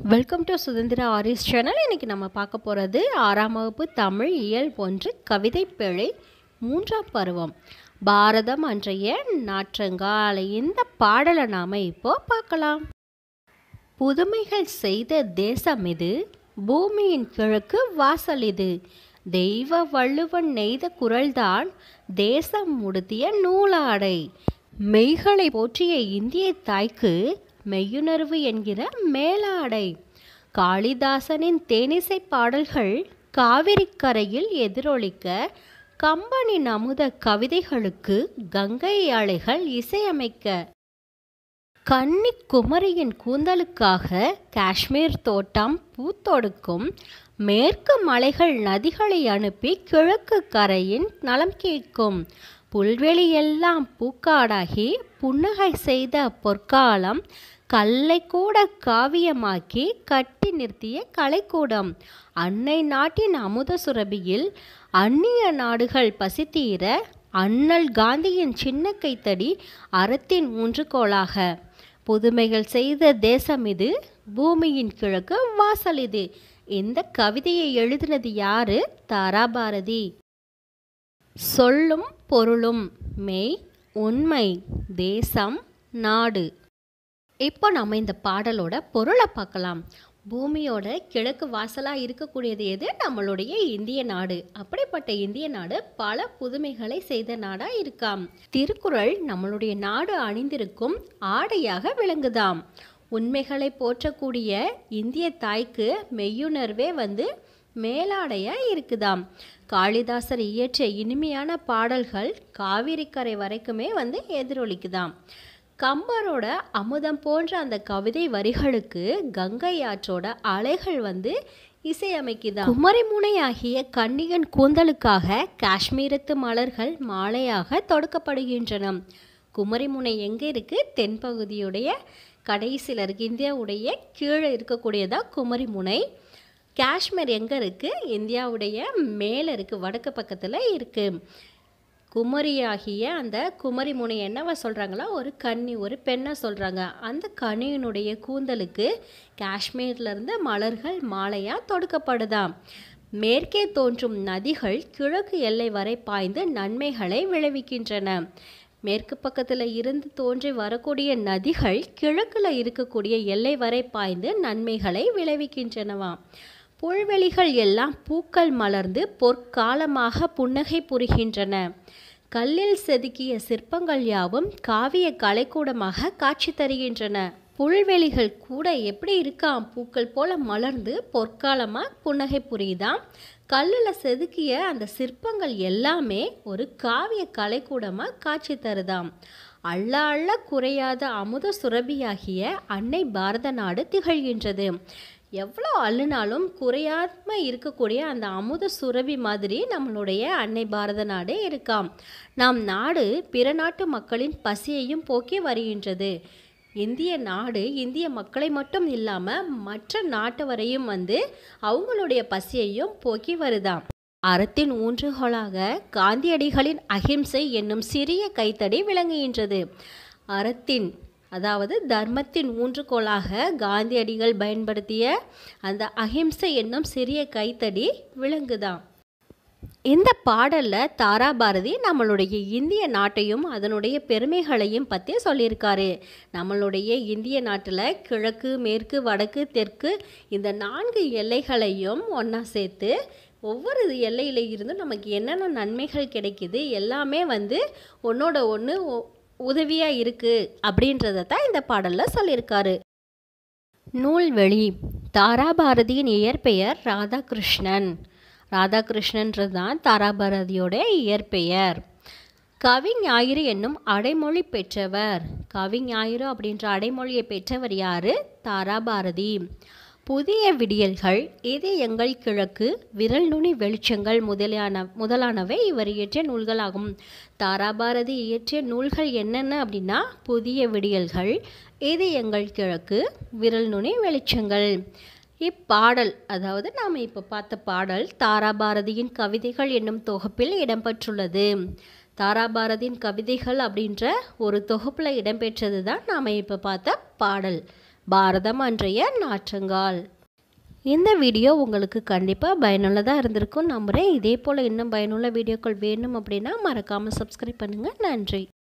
welcome to Suthanthira Aaris channel இன்றைக்கி நம்ம பார்க்க போகிறது ஆறாம் வகுப்பு தமிழ் இயல் ஒன்று கவிதை பிழை மூன்றாம் பருவம் பாரதம் அன்றைய நாற்றங்கால் இந்த பாடலை நாம் இப்போ பார்க்கலாம் புதுமைகள் செய்த தேசம் இது பூமியின் கிழக்கு வாசல் இது தெய்வ வள்ளுவன் நெய்த குரல்தான் தேசம் முடுத்திய நூலாடை மெய்களை போற்றிய இந்திய தாய்க்கு மெய்யுணர்வு என்கிற மேலாடை காளிதாசனின் தேனிசை பாடல்கள் காவிரி கரையில் எதிரொலிக்க கம்பனின் அமுத கவிதைகளுக்கு கங்கை அலைகள் இசையமைக்க கன்னிக்குமரியின் கூந்தலுக்காக காஷ்மீர் தோட்டம் பூத்தொடுக்கும் மேற்கு மலைகள் நதிகளை அனுப்பி கிழக்கு கரையின் நலம் கேட்கும் புல்வெளி எல்லாம் பூக்காடாகி புன்னகை செய்த பொற்காலம் கல்லை கூட காவியமாக்கி கட்டி நிறுத்திய கலைக்கூடம் அன்னை நாட்டின் அமுத சுரபியில் அந்நிய நாடுகள் பசித்தீர அண்ணல் காந்தியின் சின்ன கைத்தடி அறத்தின் ஊன்றுகோலாக புதுமைகள் செய்த தேசம் இது பூமியின் கிழக்கு வாசல் இது இந்த கவிதையை எழுதினது யாரு தாராபாரதி சொல்லும் பொருளும் மெய் உண்மை தேசம் நாடு இப்போ நம்ம இந்த பாடலோட பொருளை பார்க்கலாம் பூமியோட கிழக்கு வாசலாக இருக்கக்கூடியது எது நம்மளுடைய இந்திய நாடு அப்படிப்பட்ட இந்திய நாடு பல புதுமைகளை செய்த நாடாக இருக்காம் திருக்குறள் நம்மளுடைய நாடு அணிந்திருக்கும் ஆடையாக விளங்குதாம் உண்மைகளை போற்றக்கூடிய இந்திய தாய்க்கு மெய்யுணர்வே வந்து மேலாடையாக இருக்குதாம் காளிதாசர் இயற்றிய இனிமையான பாடல்கள் காவிரிக்கரை வரைக்குமே வந்து எதிரொலிக்குதாம் கம்பரோட அமுதம் போன்ற அந்த கவிதை வரிகளுக்கு கங்கை ஆற்றோட அலைகள் வந்து இசையமைக்குதாம் குமரிமுனை ஆகிய கன்னிகன் கூந்தலுக்காக காஷ்மீரத்து மலர்கள் மாலையாக தொடுக்கப்படுகின்றன குமரிமுனை எங்கே இருக்குது தென்பகுதியுடைய கடைசியில் இருக்குது இந்தியாவுடைய கீழே இருக்கக்கூடியதா குமரிமுனை காஷ்மீர் எங்கே இருக்குது இந்தியாவுடைய மேலே இருக்குது வடக்கு பக்கத்தில் இருக்குது குமரியாகிய அந்த குமரி முனை என்னவா சொல்கிறாங்களா ஒரு கன்னி ஒரு பெண்ணை சொல்கிறாங்க அந்த கன்னியினுடைய கூந்தலுக்கு காஷ்மீர்லேருந்து மலர்கள் மாலையாக தொடுக்கப்படுதாம் மேற்கே தோன்றும் நதிகள் கிழக்கு எல்லை வரை பாய்ந்து நன்மைகளை விளைவிக்கின்றன மேற்கு பக்கத்தில் இருந்து தோன்றி வரக்கூடிய நதிகள் கிழக்கில் இருக்கக்கூடிய எல்லை வரை பாய்ந்து நன்மைகளை விளைவிக்கின்றனவாம் புல்வெளிகள் எல்லாம் பூக்கள் மலர்ந்து பொற்காலமாக புன்னகை புரிகின்றன கல்லில் செதுக்கிய சிற்பங்கள் யாவும் காவிய கலைக்கூடமாக காட்சி தருகின்றன புல்வெளிகள் கூட எப்படி இருக்காம் பூக்கள் போல மலர்ந்து பொற்காலமாக புன்னகை புரியுதாம் கல்லில் செதுக்கிய அந்த சிற்பங்கள் எல்லாமே ஒரு காவிய கலைக்கூடமாக காட்சி தருதாம் அள்ள அள்ள குறையாத அமுத சுரபியாகிய அன்னை பாரத நாடு திகழ்கின்றது எவ்வளோ அள்ளுனாலும் குறையாம இருக்கக்கூடிய அந்த அமுத சுரபி மாதிரி நம்மளுடைய அன்னை பாரத நாடு இருக்காம் நம் நாடு பிற நாட்டு மக்களின் பசியையும் போக்கி வருகின்றது இந்திய நாடு இந்திய மக்களை மட்டும் இல்லாமல் மற்ற நாட்டவரையும் வந்து அவங்களுடைய பசியையும் போக்கி வருதாம் அறத்தின் ஊன்றுகோலாக காந்தியடிகளின் அகிம்சை என்னும் சிறிய கைத்தடி விளங்குகின்றது அறத்தின் அதாவது தர்மத்தின் ஊன்றுகோலாக காந்தியடிகள் பயன்படுத்திய அந்த அஹிம்சை என்னும் சிறிய கைத்தடி விளங்குதாம் இந்த பாடலில் தாராபாரதி நம்மளுடைய இந்திய நாட்டையும் அதனுடைய பெருமைகளையும் பற்றி சொல்லியிருக்காரு நம்மளுடைய இந்திய நாட்டில் கிழக்கு மேற்கு வடக்கு தெற்கு இந்த நான்கு எல்லைகளையும் ஒன்றா சேர்த்து ஒவ்வொரு எல்லையில் இருந்தும் நமக்கு என்னென்ன நன்மைகள் கிடைக்குது எல்லாமே வந்து ஒன்றோட ஒன்று உதவியாக இருக்குது அப்படின்றத தான் இந்த பாடலில் சொல்லியிருக்காரு நூல்வெளி தாராபாரதியின் இயற்பெயர் ராதாகிருஷ்ணன் ராதாகிருஷ்ணன்றது தான் தாராபாரதியோட இயற்பெயர் கவி ஞாயிறு என்னும் அடைமொழி பெற்றவர் கவி ஞாயிறு அப்படின்ற அடைமொழியை பெற்றவர் யாரு தாராபாரதி புதிய விடியல்கள் இது எங்கள் கிழக்கு விரல் நுனி வெளிச்சங்கள் முதலான முதலானவை இவர் இயற்றிய நூல்களாகும் தாராபாரதி இயற்றிய நூல்கள் என்னென்ன அப்படின்னா புதிய விடியல்கள் இது எங்கள் கிழக்கு விரல் நுனி வெளிச்சங்கள் இப்பாடல் அதாவது நாம் இப்போ பார்த்த பாடல் தாராபாரதியின் கவிதைகள் என்னும் தொகுப்பில் இடம்பெற்றுள்ளது தாராபாரதியின் கவிதைகள் அப்படின்ற ஒரு தொகுப்பில் இடம்பெற்றது தான் நாம் இப்போ பார்த்த பாடல் பாரதம் அன்றைய நாற்றங்கால் இந்த வீடியோ உங்களுக்கு கண்டிப்பாக பயனுள்ளதாக இருந்திருக்கும் நம்புகிறேன் இதே போல் இன்னும் பயனுள்ள வீடியோக்கள் வேணும் அப்படின்னா மறக்காமல் சப்ஸ்கிரைப் பண்ணுங்கள் நன்றி